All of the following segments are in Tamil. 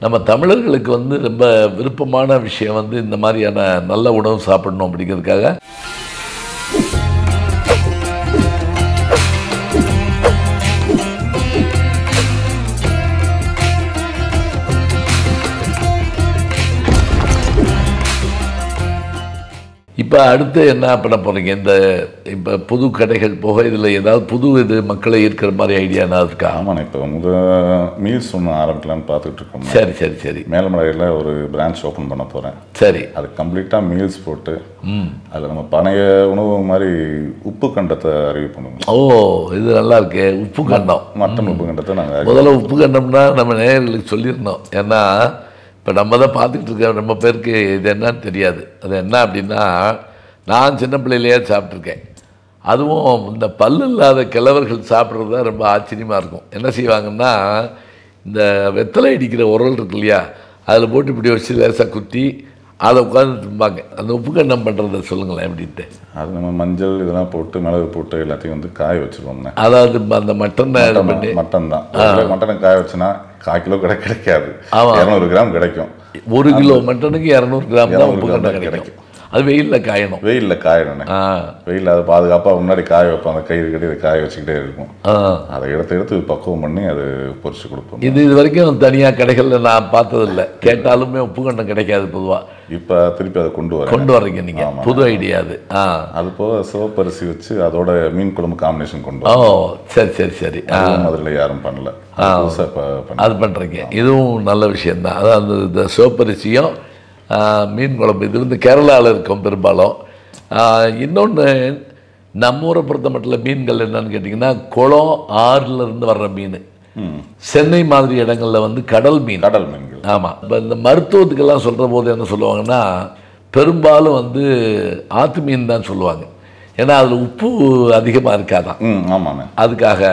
நம்ம தமிழர்களுக்கு வந்து ரொம்ப விருப்பமான விஷயம் வந்து இந்த மாதிரியான நல்ல உணவு சாப்பிடணும் அப்படிங்கிறதுக்காக இப்போ அடுத்து என்ன பண்ண போகிறீங்க இந்த இப்போ புது கடைகள் போக இதில் ஏதாவது புது இது மக்களை ஈர்க்கிற மாதிரி ஐடியா ஏதாவது இருக்கா ஆமாண்ணே இப்போ முத மீல்ஸ் ஒன்று ஆரம்பிக்கலாம்னு பார்த்துட்டு இருக்கோம் சரி சரி சரி மேலமலையில் ஒரு பிரான்ச் ஓப்பன் பண்ண போகிறேன் சரி அது கம்ப்ளீட்டாக மீல்ஸ் போட்டு அதில் நம்ம பழைய உணவு மாதிரி உப்பு கண்டத்தை அறிவு பண்ணுவோம் ஓ இது நல்லா இருக்கு உப்பு கண்டம் மட்டன் உப்பு கண்டத்தை நாங்கள் முதல்ல உப்பு கண்டம்னா நம்ம நேயர்களுக்கு சொல்லியிருந்தோம் ஏன்னா இப்போ நம்ம தான் பார்த்துக்கிட்டு இருக்க ரொம்ப பேருக்கு இது என்னன்னு தெரியாது அது என்ன அப்படின்னா நான் சின்ன பிள்ளையிலேயே சாப்பிட்ருக்கேன் அதுவும் இந்த பல்லு இல்லாத கிழவர்கள் சாப்பிட்றது தான் ரொம்ப ஆச்சரியமாக இருக்கும் என்ன செய்வாங்கன்னா இந்த வெத்தலை அடிக்கிற உரல் இருக்கு இல்லையா அதில் போட்டு இப்படி வச்சு லேசாக குத்தி அதை உட்காந்து திம்பாங்க அந்த உப்பு கண்டம் பண்ணுறத சொல்லுங்களேன் எப்படின்ட்டு அது நம்ம மஞ்சள் இதெல்லாம் போட்டு மிளகு போட்டு எல்லாத்தையும் வந்து காய வச்சிருவோம்ண்ணே அதாவது அந்த மட்டனை இது பண்ணி மட்டன் தான் ஒரு கிலோ மட்டனை காய வச்சுனா கால் கிலோ கூட கிடைக்காது ஆமா. இரநூறு கிராம் கிடைக்கும் ஒரு கிலோ மட்டனுக்கு இரநூறு கிராம் தான் உப்பு 200 கண்டம் கிராம் கிடைக்கும் அது வெயிலில் காயணும் வெயிலில் காயணுண்ணே ஆ வெயிலில் அதை பாதுகாப்பாக முன்னாடி காய வைப்போம் அந்த கயிறு கட்டி அதை காய வச்சுக்கிட்டே இருக்கும் ஆ அதை எடுத்து எடுத்து பக்குவம் பண்ணி அது பொரிச்சு கொடுப்போம் இது இது வரைக்கும் தனியாக கடைகளில் நான் பார்த்ததில்ல கேட்டாலுமே உப்பு கண்டம் கிடைக்காது பொதுவாக இப்போ திருப்பி அதை கொண்டு வரேன் கொண்டு வர்றீங்க நீங்கள் புது ஐடியா அது ஆ அது போக சிவப்பரிசி வச்சு அதோட மீன் குழம்பு காம்பினேஷன் கொண்டு ஓ வரோம் சரி சரி சரி ஆ அதுவும் அதில் யாரும் பண்ணல அது புதுசா இப்போ பண்ண அது பண்ணுறீங்க இதுவும் நல்ல விஷயந்தான் அதான் அந்த இந்த சிவப்பரிசியும் ஆ, மீன் குழம்பு இது வந்து கேரளாவில் இருக்கும் பெரும்பாலும் இன்னொன்று நம்ம ஊரை பொறுத்த மட்டும் மீன்கள் என்னன்னு கேட்டிங்கன்னா குளம் ஆறுல இருந்து வர்ற மீன் ம் சென்னை மாதிரி இடங்கள்ல வந்து கடல் மீன் கடல் மீன்கள் ஆமாம் இப்போ இந்த மருத்துவத்துக்கெல்லாம் சொல்கிற போது என்ன சொல்லுவாங்கன்னா பெரும்பாலும் வந்து ஆத்து மீன் தான் சொல்லுவாங்க ஏன்னா அதில் உப்பு அதிகமாக இருக்காதான் ம் ஆமாண்ணே அதுக்காக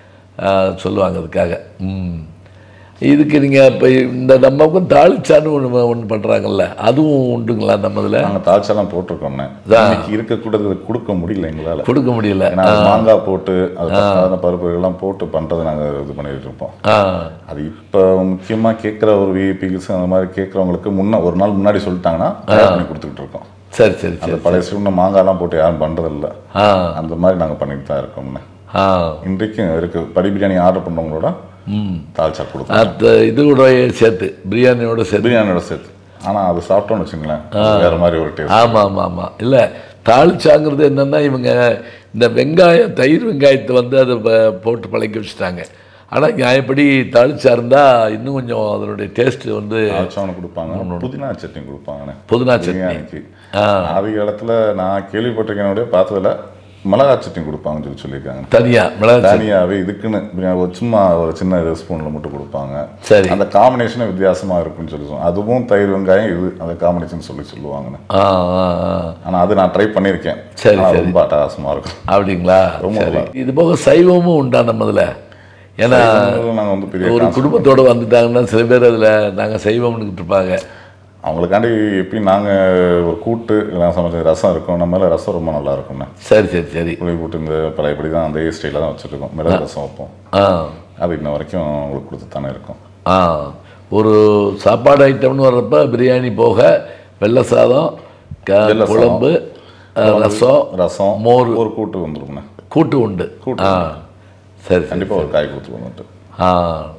ஆ, சொல்லுவாங்க அதுக்காக ம் இதுக்கு நீங்கள் இப்போ இந்த நம்ம பக்கம் தாளிச்சான்னு ஒன்று ஒன்று பண்ணுறாங்கல்ல அதுவும் உண்டுங்களா நம்ம இதில் நாங்கள் தாழ்ச்சாலாம் போட்டிருக்கோம்ண்ணே இன்னைக்கு இருக்கக்கூடாது கொடுக்க முடியல எங்களால் கொடுக்க முடியல ஏன்னா அது மாங்காய் போட்டு அது பத்தாத பருப்புகள்லாம் போட்டு பண்ணுறதை நாங்கள் இது பண்ணிட்டு இருப்போம் ஆ அது இப்போ முக்கியமாக கேட்குற ஒரு விஐபிஸ் அந்த மாதிரி கேட்குறவங்களுக்கு முன்ன ஒரு நாள் முன்னாடி சொல்லிட்டாங்கன்னா தயார் பண்ணி கொடுத்துக்கிட்டு இருக்கோம் சரி சரி அந்த சரி பழைய சின்ன மாங்காய்லாம் போட்டு யாரும் பண்ணுறதில்ல ஆ அந்த மாதிரி நாங்கள் பண்ணிட்டு தான் இருக்கோம்ண்ணே ஆ இன்றைக்கும் இருக்கு படி பிரியாணி ஆர்டர் பண்ணவங்களோட ம் தால்ச்சா கொடுப்போம் அந்த இது கூட சேர்த்து பிரியாணியோட சேர்த்து பிரியாணியோட சேர்த்து ஆனால் அது சாப்பிட்டோம்னு வச்சுங்களேன் வேற மாதிரி ஒரு டேஸ்ட் ஆமாம் ஆமாம் ஆமாம் இல்லை தாளிச்சாங்கிறது என்னென்னா இவங்க இந்த வெங்காயம் தயிர் வெங்காயத்தை வந்து அதை ப- போட்டு பழக்கி வச்சுட்டாங்க ஆனால் நியாயப்படி தாளிச்சா இருந்தால் இன்னும் கொஞ்சம் அதனுடைய டேஸ்ட்டு வந்து தால்ச்சாவும் கொடுப்பாங்க புதினா சட்னி கொடுப்பாங்கண்ணே புதினா சட்னி பிரியாணிக்கு ஆதி காலத்தில் நான் கேள்விப்பட்டிருக்கேன் பார்த்ததுல மிளகா சட்னி கொடுப்பாங்கன்னு சொல்லி சொல்லியிருக்காங்க தனியாக மிளகா சட்னி. தனியாகவே இதுக்குன்னு பிரியாணி ஒரு சும்மா ஒரு சின்ன இது ஸ்பூனில் மட்டும் கொடுப்பாங்க சரி அந்த காம்பினேஷனே வித்தியாசமாக இருக்குன்னு சொல்லி சொல்லுவாங்க அதுவும் தயிர் வெங்காயம் இது அந்த காம்பினேஷன் சொல்லி சொல்லுவாங்கண்ணே ஆ ஆ ஆ ஆனால் அது நான் ட்ரை பண்ணியிருக்கேன் சரி, ஆனா சரி. ரொம்ப அட்டகாசமாக இருக்கும் அப்படிங்களா ரொம்ப சரி இது போக சைவமும் உண்டா நம்ம இதில் ஏன்னா நாங்கள் வந்து பெரிய ஒரு குடும்பத்தோடு வந்துட்டாங்கன்னா சில பேர் அதில் நாங்கள் சைவம்னுக்கிட்டு இருப்பாங்க அவங்களுக்காண்டி எப்பயும் நாங்கள் ஒரு கூட்டு எல்லாம் சமைச்ச ரசம் இருக்கும் நம்ம மேலே ரசம் ரொம்ப நல்லா இருக்கும்ண்ணே சரி சரி சரி புளி போட்டு இந்த பழையபடி தான் அந்த ஸ்டைலில் தான் வச்சுருக்கோம் மிளகு ரசம் வைப்போம் ஆ அது இன்ன வரைக்கும் உங்களுக்கு கொடுத்து தானே இருக்கும் ஆ ஒரு சாப்பாடு ஐட்டம்னு வர்றப்ப பிரியாணி போக வெள்ளை சாதம் க- வெள்ளை சாதம். குழம்பு அஹ், ரசம் ரசம் மோர். ஒரு கூட்டு வந்துரும்ண்ணே கூட்டு உண்டு கூட்டு ஆ சரி சரி கண்டிப்பாக ஒரு காய் கொடுத்து வந்துட்டு ஆ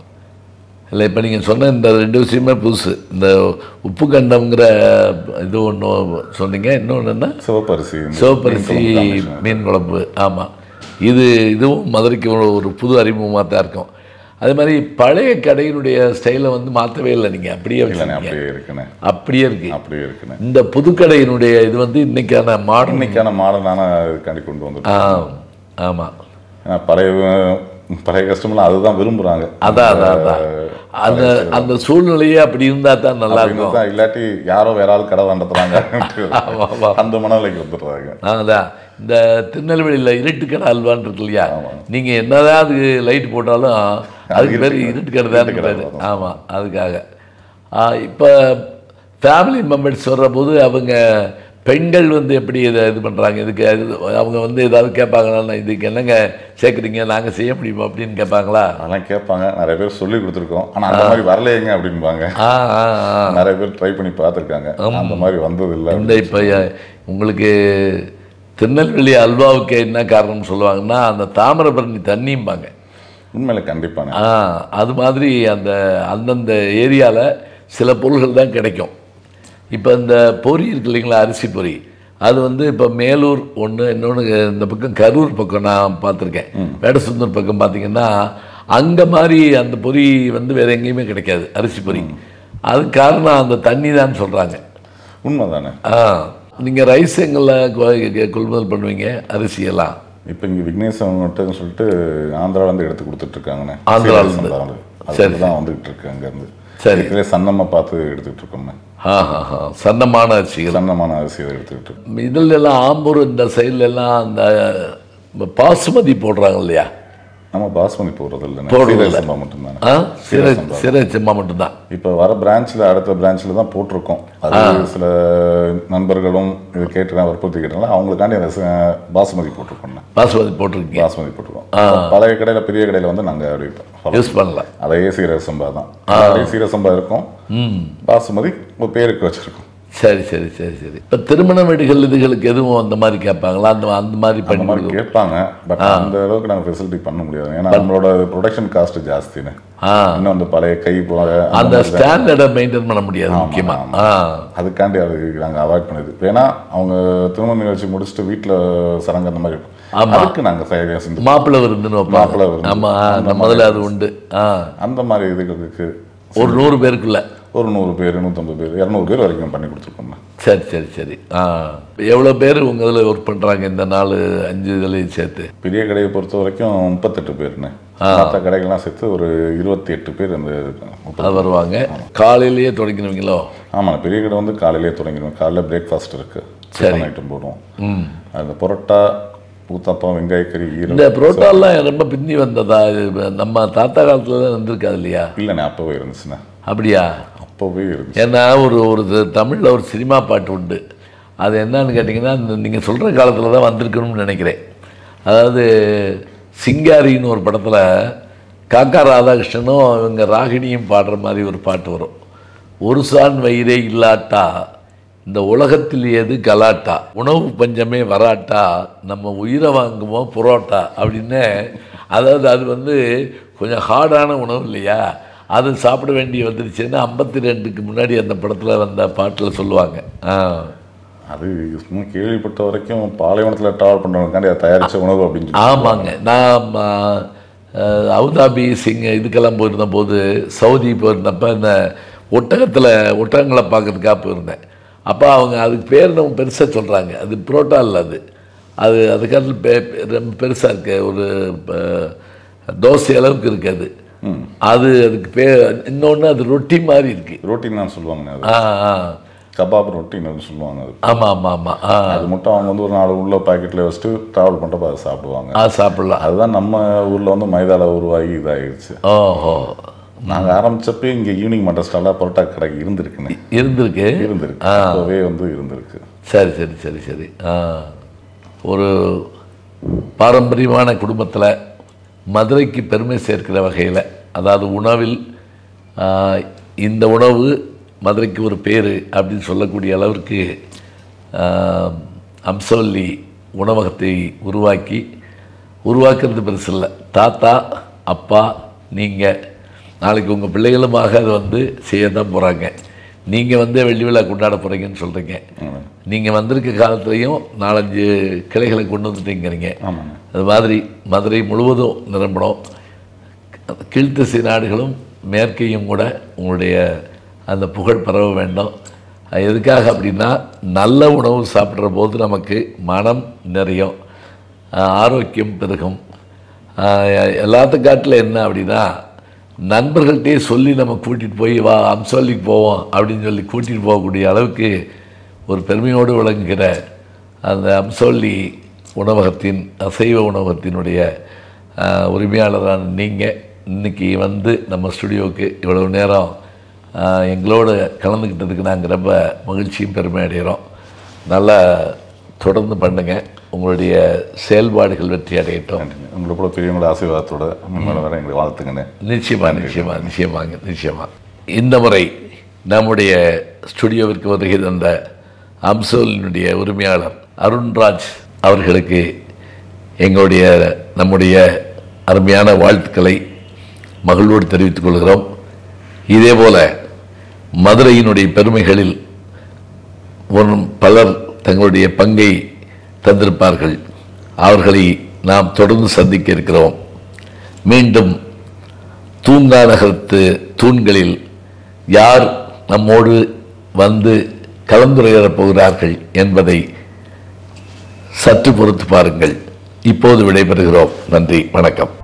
இல்லை இப்போ நீங்கள் சொன்ன இந்த ரெண்டு விஷயமே புதுசு இந்த உப்பு கண்டம்ங்கிற இது ஒன்று சொன்னீங்க இன்னொன்று என்ன சிவப்பரிசி இந்த சிவப்பரிசி மீன் குழம்பு combination. மீன் குழம்பு ஆமாம் இது இதுவும் மதுரைக்கு ஒரு ஒரு புது அறிமுகமாக தான் இருக்கும் அதே மாதிரி பழைய கடையினுடைய ஸ்டைலை வந்து மாற்றவே இல்லை நீங்கள் அப்படியே இல்லைண்ணே வச்சுருக்கீங்க அப்படியே இருக்குண்ணே அப்படியே இருக்கு அப்படியே இருக்குண்ணே இந்த புதுக்கடையினுடைய இது வந்து இன்னைக்கான மாடர்ன் இன்னைக்கான மாடர்னான இதுக்காண்டி கொண்டு ஆ வந்துட்டோம் ஆமாம் ஏன்னா பழைய பழைய கஸ்டமர்லாம் அதுதான் விரும்புகிறாங்க அதான் அதான் அதான் அந்த அந்த சூழ்நிலையே அப்படி இருந்தால் தான் நல்லா இருக்கும் தான் இல்லாட்டி யாரோ வேற ஆள் கடை நடத்துறாங்க ஆமா, ஆமா. அந்த மனநிலைக்கு வந்துடுறாங்க அதான் இந்த திருநெல்வேலியில் இருட்டுக்கடை அல்வான்னு இருக்கு இல்லையா நீங்கள் என்னதான் அதுக்கு லைட் போட்டாலும் அதுக்கு பேர் இருட்டுக்கடை தான் இருட்டுக்கடை பேர் தான். ஆமாம் அதுக்காக இப்போ ஃபேமிலி மெம்பர்ஸ் வர்ற போது அவங்க பெண்கள் வந்து எப்படி இதை இது பண்ணுறாங்க இதுக்கு இது அவங்க வந்து ஏதாவது கேட்பாங்களா இதுக்கு என்னங்க சேர்க்குறீங்க நாங்கள் செய்ய முடியுமா அப்படின்னு கேட்பாங்களா அதெல்லாம் கேட்பாங்க நிறைய பேர் சொல்லி கொடுத்துருக்கோம் ஆனால் அந்த மாதிரி வரலையேங்க அப்படின்பாங்க ஆ ஆ ஆ நிறைய பேர் ட்ரை பண்ணி பார்த்துருக்காங்க அந்த மாதிரி வந்தது இல்லை இந்த இப்போ உங்களுக்கு திருநெல்வேலி அல்வாவுக்கு என்ன காரணம்னு சொல்லுவாங்கன்னா அந்த தாமிரபரணி தண்ணியும்பாங்க உண்மையில கண்டிப்பாங்க ஆ அது மாதிரி அந்த அந்தந்த ஏரியாவில் சில பொருள்கள் தான் கிடைக்கும் இப்போ இந்த பொரி இருக்கு இல்லைங்களா அரிசி பொரி அது வந்து இப்போ மேலூர் ஒன்று இன்னொன்று இந்த பக்கம் கரூர் பக்கம் நான் பார்த்துருக்கேன் வேடசுந்தூர் பக்கம் பார்த்தீங்கன்னா அங்கே மாதிரி அந்த பொரி வந்து வேறு எங்கேயுமே கிடைக்காது அரிசி பொரி அது காரணம் அந்த தண்ணி தான் சொல்கிறாங்க உண்மைதானே ஆ நீங்கள் ரைஸ் எங்களில் கொ- கொள்முதல் பண்ணுவீங்க அரிசியெல்லாம் இப்போ இங்கே விக்னேஸ்வரன் மட்டும் சொல்லிட்டு ஆந்திராவிலேருந்து எடுத்து கொடுத்துட்டு இருக்காங்கண்ணே ஆந்திரால சீரக இருந்து. சம்பாவில் சரி. அதுக்கு தான் வந்துகிட்டு இருக்கு அங்கேருந்து சரி. இதுக்குள்ளே சன்னமாக பார்த்து எடுத்துக்கிட்டு இருக்கோம்ண்ணே ஆ ஹா ஹா சன்னமான அரிசிகள் சன்னமான அரிசி அதை எடுத்துக்கிட்டு இருக்கோம் இதில் எல்லாம் ஆம்பூர் இந்த சைடுல எல்லாம் அந்த பாசுமதி போடுறாங்க இல்லையா நம்ம பாஸ்மதி போடுறது இல்லைண்ணே போடுறது சீரக இல்ல. சம்பா மட்டும்தானே ஆ சிறை சிறை செம்மா மட்டும்தான் இப்போ வர பிரான்ச்சில் அடுத்த பிரான்ச்சில் தான் போட்டிருக்கோம் அது சில நண்பர்களும் இது கேட்டு வற்புறுத்தி கேட்டாங்களா அவங்களுக்காண்டி அந்த ச- பாசுமதி போட்டிருக்கோம்ண்ணே பாசுமதி போட்டிருக்கீங்க பாசுமதி போட்டிருக்கோம் பழைய கடையில் பெரிய கடையில் வந்து நாங்கள் அப்படி follow யூஸ் பண்ணல அதே சீரக சம்பா தான் அதே சீரக சம்பா இருக்கும் பாசுமதி ஒரு பேருக்கு வச்சிருக்கோம் சரி சரி சரி சரி இப்போ திருமண வீடுகள் இதுகளுக்கு எதுவும் அந்த மாதிரி கேட்பாங்களா அந்த அந்த மாதிரி அந்த பண்ணி மாதிரி கொடுக்கும் கேட்பாங்க பட் அந்த அளவுக்கு நாங்கள் ஃபெசிலிட்டி பண்ண முடியாது ஏன்னா நம்மளோட ப்ரொடக்ஷன் காஸ்ட் ஜாஸ்தின்னு ஆ இன்னும் அந்த பழைய கை போல அந்த ஸ்டாண்டர்டை மெயின்டைன் பண்ண முடியாது முக்கியமாக ஆ அதுக்காண்டி அது நாங்கள் அவாய்ட் பண்ணுது ஏன்னா அவங்க திருமண நிகழ்ச்சி முடிச்சுட்டு வீட்டில் சடங்கு அந்த மாதிரி இருக்கும் அதுக்கு நாங்கள் சேவையாக செஞ்சு மாப்பிள்ளை விருந்துன்னு மாப்பிள்ளை வைப்பாங்க விருந்து. ஆமாம் நம்மதில் அது உண்டு ஆ அந்த மாதிரி இதுகளுக்கு ஒரு நூறு பேருக்குள்ள ஒரு நூறு பேர் நூற்றம்பது பேர் இரநூறு பேர் வரைக்கும் பண்ணி கொடுத்துருக்கோம் சரி சரி சரி ஆ எவ்வளோ பேர் உங்கள் இதில் ஒர்க் பண்ணுறாங்க இந்த நாலு அஞ்சு இதுலையும் சேர்த்து பெரிய கடையை பொறுத்த வரைக்கும் முப்பத்தெட்டு பேர்னு மற்ற கடைகள்லாம் சேர்த்து ஒரு இருபத்தி எட்டு பேர் அந்த முப்பது அது வருவாங்க காலையிலேயே தொடங்கினவங்களோ ஆமாம் பெரிய கடை வந்து காலையிலேயே தொடங்கிடுவோம் காலையில் பிரேக்ஃபாஸ்ட் இருக்கு சிக்கன் ஐட்டம் போடுவோம் ம் அந்த பரோட்டா ஊத்தாப்பம் வெங்காயக்கறி இந்த ஈரல் புரோட்டாலாம் ரொம்ப பிந்தி வந்ததா இது நம்ம தாத்தா காலத்துல தான் வந்திருக்காது இல்லையா இல்லைண்ணே அப்போவே இருந்துச்சுண்ணே அப்படியா அப்போவே இருந்துச்சு ஏன்னா ஒரு ஒரு தமிழில் ஒரு சினிமா பாட்டு உண்டு அது என்னன்னு கேட்டிங்கன்னா நீங்கள் சொல்கிற காலத்தில் தான் வந்திருக்கணும்னு நினைக்கிறேன் அதாவது சிங்காரின்னு ஒரு படத்தில் காக்கா ராதாகிருஷ்ணனும் இவங்க ராகிணியும் பாடுற மாதிரி ஒரு பாட்டு வரும் ஒரு சான் வயிறே இல்லாட்டா இந்த உலகத்தில் எது கலாட்டா உணவு பஞ்சமே வராட்டா நம்ம உயிரை வாங்குவோம் புரோட்டா அப்படின்னு அதாவது அது வந்து கொஞ்சம் ஹார்டான உணவு இல்லையா அது சாப்பிட வேண்டி வந்துருச்சுன்னா ஐம்பத்தி ரெண்டுக்கு முன்னாடி அந்த படத்தில் வந்த பாட்டில் சொல்லுவாங்க ஆ அது சும்மா கேள்விப்பட்ட வரைக்கும் பாலைவனத்தில் ட்ராவல் பண்ணுறவங்களுக்காண்டி அதை தயாரித்த உணவு அப்படின்னு சொல்லி ஆமாங்க நான் ஆ, அஹ், அபுதாபி சிங் இதுக்கெல்லாம் போயிருந்த போது சவுதி போயிருந்தப்ப இந்த ஒட்டகத்தில் ஒட்டகங்களை பார்க்கறதுக்காக போயிருந்தேன் அப்போ அவங்க அதுக்கு பேர் நம்ம பெருசாக சொல்கிறாங்க அது புரோட்டா இல்லை அது அது அதுக்காக பெ பெ- ரொம்ப பெருசாக இருக்கு ஒரு ப- தோசை அளவுக்கு இருக்கு அது அது அதுக்கு பேர் இன்னொன்று அது ரொட்டி மாதிரி இருக்கு ரொட்டின்னு தான் சொல்லுவாங்கண்ணே அது ஆ ஆ கபாப் ரொட்டின்னு சொல்லுவாங்க அது ஆமாம் ஆமாம் ஆமாம் ஆ அது மட்டும் அவங்க வந்து ஒரு நாலு உள்ள பாக்கெட்டில் வச்சுட்டு ட்ராவல் பண்ணுறப்ப அதை சாப்பிடுவாங்க ஆ சாப்பிட்லாம் அதுதான் நம்ம ஊரில் வந்து மைதால உருவாகி இதாகிடுச்சு ஓஹோ நாங்கள் ஆரம்பிச்சப்ப இங்கே ஈவினிங் மட்டன் ஸ்டாலாக பரோட்டா கடை இருந்திருக்குண்ணே இருந்திருக்கு இருந்திருக்கு அப்போவே வந்து இருந்திருக்கு சரி சரி சரி சரி ஆ ஒரு பாரம்பரியமான குடும்பத்தில் மதுரைக்கு பெருமை சேர்க்கிற வகையில் அதாவது உணவில் ஆ, இந்த உணவு மதுரைக்கு ஒரு பேர் அப்படின்னு சொல்லக்கூடிய அளவிற்கு ஆ, அம்சவல்லி உணவகத்தை உருவாக்கி உருவாக்குறது பெருசு இல்லை தாத்தா அப்பா நீங்கள் நாளைக்கு உங்கள் பிள்ளைகளுமாக அதை வந்து செய்ய தான் போகிறாங்க நீங்கள் வந்து வெள்ளி விழா கொண்டாட போகிறீங்கன்னு சொல்கிறீங்க நீங்கள் வந்திருக்க காலத்துலேயும் நாலஞ்சு கிளைகளை கொண்டு வந்துட்டீங்கிறீங்க ஆமாங்க அது மாதிரி மதுரை முழுவதும் நிரம்பணும் கீழ்த்திசை நாடுகளும் மேற்கையும் கூட உங்களுடைய அந்த புகழ் பரவ வேண்டும் அது எதுக்காக அப்படின்னா நல்ல உணவு சாப்பிட்ற போது நமக்கு மனம் நிறையும் ஆஹ் ஆரோக்கியம் பெருகும் ஆஹ் எல்லாத்துக்காட்டில் என்ன அப்படின்னா நண்பர்கள்ட்டே சொல்லி நம்ம கூட்டிகிட்டு போய் வா அம்சவல்லிக்கு போவோம் அப்படின்னு சொல்லி கூட்டிகிட்டு போகக்கூடிய அளவுக்கு ஒரு பெருமையோடு விளங்குகிற அந்த அம்சவல்லி உணவகத்தின் அசைவ உணவகத்தினுடைய ஆஹ், உரிமையாளரான நீங்கள் இன்னைக்கு வந்து நம்ம ஸ்டுடியோவுக்கு இவ்வளவு நேரம் ஆஹ், எங்களோட கலந்துக்கிட்டதுக்கு நாங்கள் ரொம்ப மகிழ்ச்சியும் பெருமை அடைகிறோம் நல்லா தொடர்ந்து பண்ணுங்க உங்களுடைய செயல்பாடுகள் வெற்றி அடையட்டும் நன்றிங்க உங்களை போல பெரியவங்களோட ஆசீர்வாதத்தோட மேலே வர எங்களுக்கு வாழ்த்துங்கண்ணே நிச்சயமா நிச்சயமா நிச்சயமாங்க நிச்சயமா இந்த முறை நம்முடைய ஸ்டுடியோவிற்கு வருகை தந்த அம்சோலினுடைய உரிமையாளர் அருண்ராஜ் அவர்களுக்கு எங்களுடைய நம்முடைய அருமையான வாழ்த்துக்களை மகிழ்வோடு தெரிவித்துக் கொள்கிறோம் இதேபோல மதுரையினுடைய பெருமைகளில் ஒன்றும் பலர் தங்களுடைய பங்கை தந்திருப்பார்கள் அவர்களை நாம் தொடர்ந்து சந்திக்க இருக்கிறோம் மீண்டும் தூங்கா நகரத்து தூண்களில் யார் நம்மோடு வந்து கலந்துரையாடப் போகிறார்கள் என்பதை சற்று பொறுத்து பாருங்கள் இப்போது விடைபெறுகிறோம் நன்றி வணக்கம்